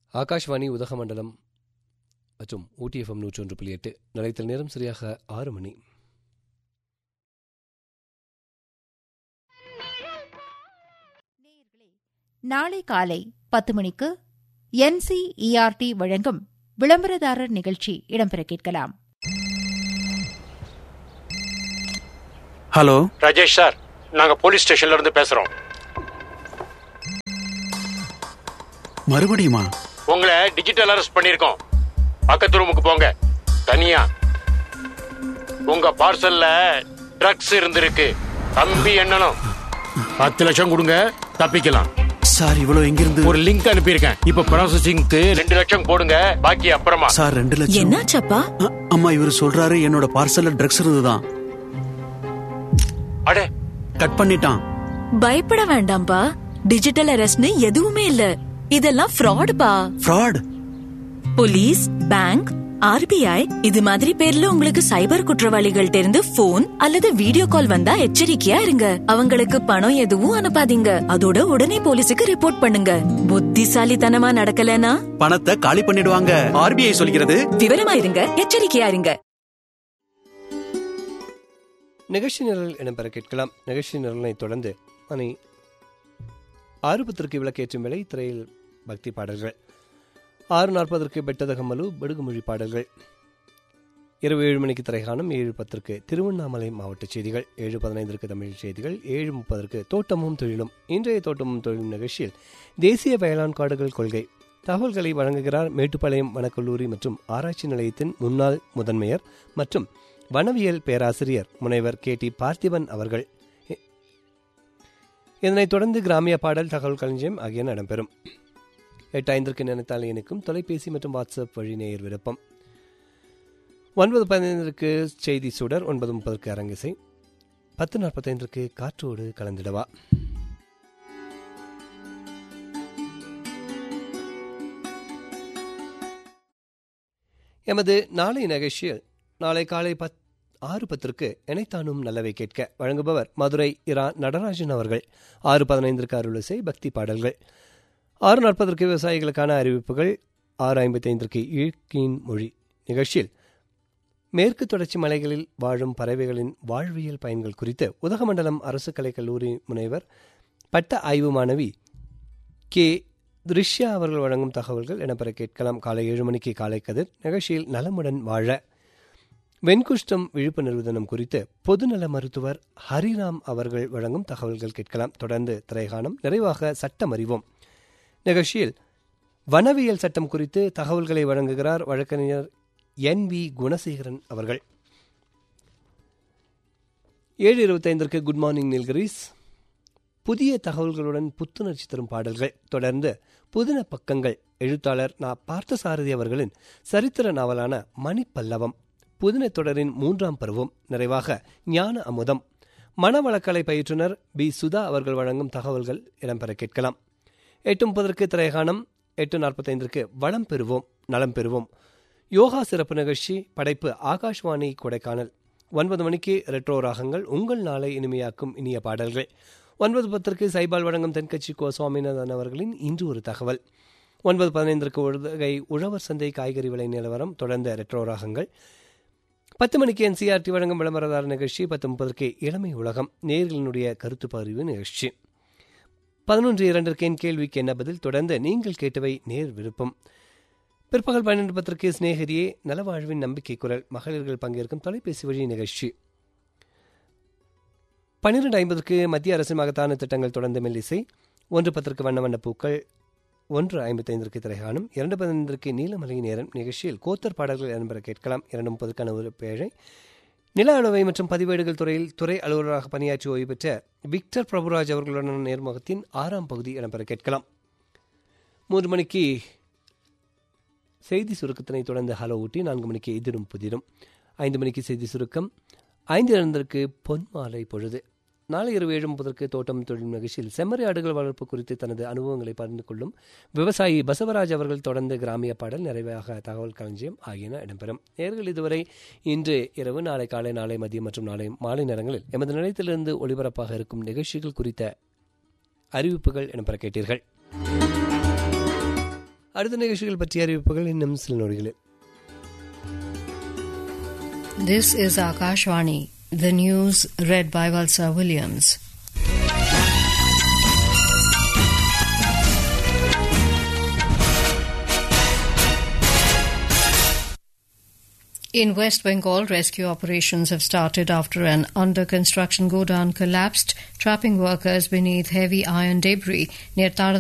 ஆகாஷ்வாணி உதகமண்டலம் மற்றும் ஊட்டி எஃப்எம் நூற்றி ஒன்று புள்ளி எட்டு நிலையத்தில் நேரம் சரியாக ஆறு மணி நாளை காலை பத்து மணிக்கு என்சிஇஆர்டி வழங்கும் விளம்பரதாரர் நிகழ்ச்சி இடம்பெற கேட்கலாம் ஹலோ ராஜேஷ் சார் நாங்க போலீஸ் ஸ்டேஷன்ல இருந்து பேசுறோம் மறுபடியுமா உங்களை டிஜிட்டல் அரெஸ்ட் பண்ணிருக்கோம் பக்கத்து ரூமுக்கு போங்க தனியா உங்க பார்சல்ல ட்ரக்ஸ் இருந்திருக்கு தம்பி எண்ணணும் பத்து லட்சம் கொடுங்க தப்பிக்கலாம் சார் இவ்வளவு எங்கிருந்து ஒரு லிங்க் அனுப்பியிருக்கேன் இப்ப ப்ராசஸிங்க்கு ரெண்டு லட்சம் போடுங்க பாக்கி அப்புறமா சார் ரெண்டு லட்சம் என்னாச்சப்பா அ- அம்மா இவர் சொல்றாரு என்னோட பார்சல்ல ட்ரக்ஸ் இருந்துதான் அடே கட் பண்ணிட்டான் பயப்பட வேண்டாம்பா டிஜிட்டல் அரெஸ்ட்னு எதுவுமே இல்ல இதெல்லாம் ஃப்ராடுப்பா ஃப்ராட் போலீஸ் பேங்க் ஆர்பிஐ இது மாதிரி பேர்ல உங்களுக்கு சைபர் குற்றவாளிகள் இருந்து போன் அல்லது வீடியோ கால் வந்தா எச்சரிக்கையா இருங்க அவங்களுக்கு பணம் எதுவும் அனுப்பாதீங்க அதோட உடனே போலீஸுக்கு ரிப்போர்ட் பண்ணுங்க புத்திசாலித்தனமா நடக்கலனா பணத்தை காலி பண்ணிடுவாங்க ஆர்பிஐ சொல்கிறது விவரமா இருங்க எச்சரிக்கையா இருங்க நிகழ்ச்சி நிரல் இடம்பெற கேட்கலாம் நிகழ்ச்சி நிரலை தொடர்ந்து மணி ஆறு பத்திற்கு விளக்கேற்றும் வேலை திரையில் பக்தி பாடல்கள் ஆறு நாற்பதற்கு பெட்டதகமலு படுகுமொழி பாடல்கள் இரவு ஏழு மணிக்கு திரைகாணும் ஏழு பத்திற்கு திருவண்ணாமலை மாவட்ட செய்திகள் ஏழு பதினைந்திற்கு தமிழ் செய்திகள் ஏழு முப்பதற்கு தோட்டமும் தொழிலும் இன்றைய தோட்டமும் தொழிலும் நிகழ்ச்சியில் தேசிய வேளாண் காடுகள் கொள்கை தகவல்களை வழங்குகிறார் மேட்டுப்பாளையம் வனக்கல்லூரி மற்றும் ஆராய்ச்சி நிலையத்தின் முன்னாள் முதன்மையர் மற்றும் வனவியல் பேராசிரியர் முனைவர் கே டி பார்த்திபன் அவர்கள் இ- இதனைத் தொடர்ந்து கிராமிய பாடல் தகவல் களஞ்சியம் ஆகியன இடம்பெறும் எட்டு ஐந்திற்கு நினைத்தால் இணைக்கும் தொலைபேசி மற்றும் வாட்ஸ்அப் வழி நேயர் விருப்பம் ஒன்பது பதினைந்திற்கு செய்தி சுடர் ஒன்பது முப்பதற்கு அரங்கிசை பத்து நாற்பத்தைந்திற்கு காற்றோடு கலந்திடவா எமது நாளை நிகழ்ச்சியில் நாளை காலை பத் ஆறு பத்திற்கு இணைத்தானும் நல்லவை கேட்க வழங்குபவர் மதுரை இரா நடராஜன் அவர்கள் ஆறு பதினைந்திற்கு அருளிசை பக்தி பாடல்கள் ஆறு நாற்பதற்கு விவசாயிகளுக்கான அறிவிப்புகள் ஆறு ஐம்பத்தைந்திற்கு இயற்கையின் மொழி நிகழ்ச்சியில் மேற்கு தொடர்ச்சி மலைகளில் வாழும் பறவைகளின் வாழ்வியல் பயன்கள் குறித்து உதகமண்டலம் அரசு கலைக் கல்லூரி முனைவர் பட்ட ஆய்வு மாணவி கே திருஷ்யா அவர்கள் வழங்கும் தகவல்கள் இடம்பெற கேட்கலாம் காலை ஏழு மணிக்கு காலை கதிர் நிகழ்ச்சியில் நலமுடன் வாழ வெண்குஷ்டம் விழிப்பு நிறுவனம் குறித்து பொதுநல மருத்துவர் ஹரிராம் அவர்கள் வழங்கும் தகவல்கள் கேட்கலாம் தொடர்ந்து திரைகாணம் நிறைவாக சட்டம் அறிவோம் நிகழ்ச்சியில் வனவியல் சட்டம் குறித்து தகவல்களை வழங்குகிறார் வழக்கறிஞர் என் வி குணசேகரன் அவர்கள் ஏழு இருபத்தைந்திற்கு குட் மார்னிங் நீல்கிரீஸ் புதிய தகவல்களுடன் புத்துணர்ச்சி தரும் பாடல்கள் தொடர்ந்து புதின பக்கங்கள் எழுத்தாளர் நா பார்த்தசாரதி அவர்களின் சரித்திர நாவலான மணிப்பல்லவம் புதின தொடரின் மூன்றாம் பருவம் நிறைவாக ஞான அமுதம் மனவளக்கலை பயிற்றுனர் பி சுதா அவர்கள் வழங்கும் தகவல்கள் இடம்பெற கேட்கலாம் எட்டு முப்பதற்கு திரைகாணம் எட்டு நாற்பத்தைந்திற்கு வளம் பெறுவோம் நலம் பெறுவோம் யோகா சிறப்பு நிகழ்ச்சி படைப்பு ஆகாஷ்வாணி கொடைக்கானல் ஒன்பது மணிக்கு ரெட்ரோ ராகங்கள் உங்கள் நாளை இனிமையாக்கும் இனிய பாடல்கள் ஒன்பது பத்திற்கு சைபால் வழங்கும் தென்கட்சி கோ சுவாமிநாதன் அவர்களின் இன்று ஒரு தகவல் ஒன்பது பதினைந்திற்கு உதகை உழவர் சந்தை காய்கறி விலை நிலவரம் தொடர்ந்த ரெட்ரோ ராகங்கள் பத்து மணிக்கு என்சிஆர்டி வழங்கும் விளம்பரதார நிகழ்ச்சி பத்து முப்பதற்கு இளமை உலகம் நேர்களினுடைய கருத்து பதிவு நிகழ்ச்சி பதினொன்று இரண்டிற்கு என் கேள்விக்கு என்ன பதில் தொடர்ந்து நீங்கள் கேட்டவை நேர் விருப்பம் பிற்பகல் பன்னெண்டு பத்திற்கு சிநேகிதியே நலவாழ்வின் நம்பிக்கை குரல் மகளிர்கள் பங்கேற்கும் தொலைபேசி வழி நிகழ்ச்சி பன்னிரண்டு ஐம்பதற்கு மத்திய அரசின் மகத்தான திட்டங்கள் தொடர்ந்து மெல்லிசை ஒன்று பத்திற்கு வண்ண வண்ண பூக்கள் ஒன்று ஐம்பத்தைந்திற்கு திரைகாணும் இரண்டு பதினைந்திற்கு நீலமலை நேரம் நிகழ்ச்சியில் கோத்தர் பாடல்கள் இடம்பெற கேட்கலாம் இரண்டு முப்பதுக்கான ஒரு பேழை நில அளவை மற்றும் பதிவேடுகள் துறையில் துறை அலுவலராக பணியாற்றி ஓய்வு பெற்ற விக்டர் பிரபுராஜ் அவர்களுடனான நேர்முகத்தின் ஆறாம் பகுதி இடம்பெற கேட்கலாம் மூன்று மணிக்கு செய்தி சுருக்கத்தினை தொடர்ந்து ஹலோ ஊட்டி நான்கு மணிக்கு எதிரும் புதிரும் ஐந்து மணிக்கு செய்தி சுருக்கம் ஐந்து இரண்டிற்கு பொன் மாலை பொழுது நாளை இரவு ஏழு முப்பதற்கு தோட்டம் தொழில் நிகழ்ச்சியில் செம்மறி ஆடுகள் வளர்ப்பு குறித்து தனது அனுபவங்களை பகிர்ந்து கொள்ளும் விவசாயி பசவராஜ் அவர்கள் தொடர்ந்து கிராமிய பாடல் நிறைவாக தகவல் களஞ்சியம் ஆகியன இடம்பெறும் நேர்கள் இதுவரை இன்று இரவு நாளை காலை நாளை மதியம் மற்றும் நாளை மாலை நேரங்களில் எமது நிலையத்திலிருந்து ஒளிபரப்பாக இருக்கும் நிகழ்ச்சிகள் குறித்த அறிவிப்புகள் இடம்பெற கேட்டீர்கள் அடுத்த நிகழ்ச்சிகள் பற்றிய அறிவிப்புகள் இன்னும் சில நொடிகளில் This is Akashvani. The news read by Valsa Williams. In West Bengal, rescue operations have started after an under construction godown collapsed, trapping workers beneath heavy iron debris near Tar